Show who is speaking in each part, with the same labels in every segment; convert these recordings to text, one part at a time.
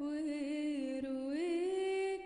Speaker 1: ويرويك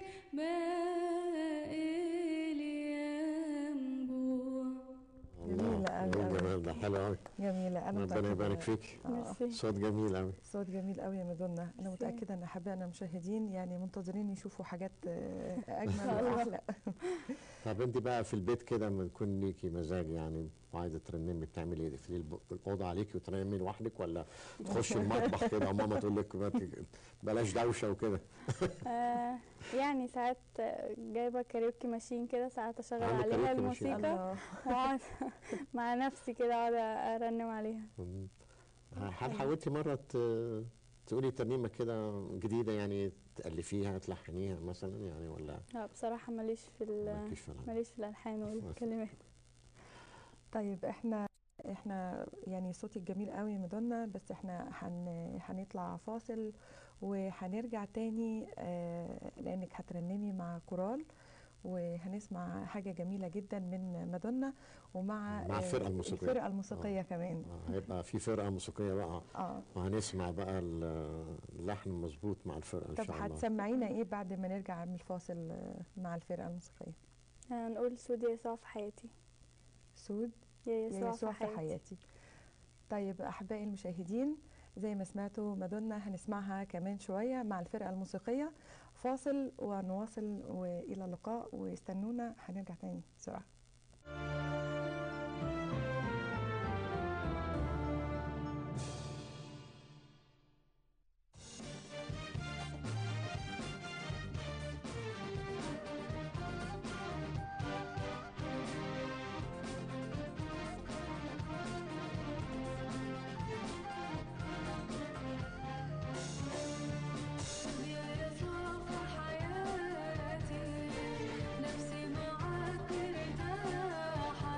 Speaker 1: باقي الينبوع
Speaker 2: جميلة أوي
Speaker 3: ايه
Speaker 2: أوي.
Speaker 3: الجمال ده حلو قوي
Speaker 2: جميلة أنا
Speaker 3: ربنا
Speaker 2: متأكدة-
Speaker 3: يبارك فيك
Speaker 2: آه.
Speaker 1: ميرسي
Speaker 3: صوت جميل قوي
Speaker 2: صوت جميل قوي يا مدونة أنا متأكدة إن أحبائنا المشاهدين يعني منتظرين يشوفوا حاجات آه، أجمل وأحلى
Speaker 3: طب انت بقى في البيت كده لما يكون ليكي مزاج يعني وعايزه ترنمي بتعملي ايه؟ تقفلي الب- الاوضه عليكي وترنمي لوحدك ولا تخشي المطبخ كده وماما تقول لك ما ت- بلاش دوشه وكده
Speaker 1: آه يعني ساعات جايبه كاريوكي ماشين كده ساعات اشغل
Speaker 3: عندك
Speaker 1: عليها
Speaker 3: كاريوكي ماشين؟
Speaker 1: الموسيقى
Speaker 2: الله
Speaker 1: واقعد مع نفسي كده اقعد ارنم عليها
Speaker 3: مم. هل حاولتي مره ت- تقولي ترنيمه كده جديده يعني تالفيها تلحنيها مثلا يعني ولا
Speaker 1: لا بصراحه ماليش في ال-
Speaker 3: مالكيش في الألحان؟
Speaker 1: ماليش في الالحان والكلمات
Speaker 2: طيب إحنا إحنا يعني صوتك جميل قوي يا مدونة بس إحنا هن هنطلع فاصل وهنرجع تاني آه، لأنك هترنمي مع كورال وهنسمع حاجة جميلة جدا من مادونا ومع
Speaker 3: مع
Speaker 2: آه،
Speaker 3: الفرقة الموسيقية.
Speaker 2: الفرقة الموسيقية كمان
Speaker 3: آه، هيبقى في فرقه موسيقيه بقى
Speaker 2: اه
Speaker 3: وهنسمع بقى ال- اللحن مظبوط مع الفرقه ان
Speaker 2: طب
Speaker 3: شاء الله
Speaker 2: هتسمعينا ايه بعد ما نرجع من الفاصل آه، مع الفرقة الموسيقية
Speaker 1: هنقول سود يسوع في حياتي
Speaker 2: سود
Speaker 1: يا
Speaker 2: يا
Speaker 1: يسوع,
Speaker 2: يسوع في حياتي طيب أحبائي المشاهدين زي ما سمعتوا مادونا هنسمعها كمان شوية مع الفرقة الموسيقية فاصل ونواصل وإلى اللقاء واستنونا هنرجع تاني بسرعة
Speaker 4: يا يسوع في حياتي نفسي معاك مرتاحة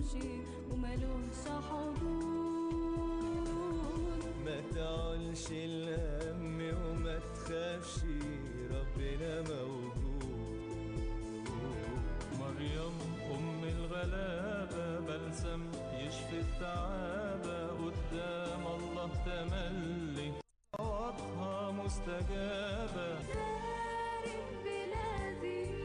Speaker 4: شي وملوش حدود
Speaker 5: ما تعولش الهم وما تخافش ربنا موجود مريم أم الغلابة بلسم يشفي التعابة قدام الله تملي صلواتها مستجابة
Speaker 4: بلادي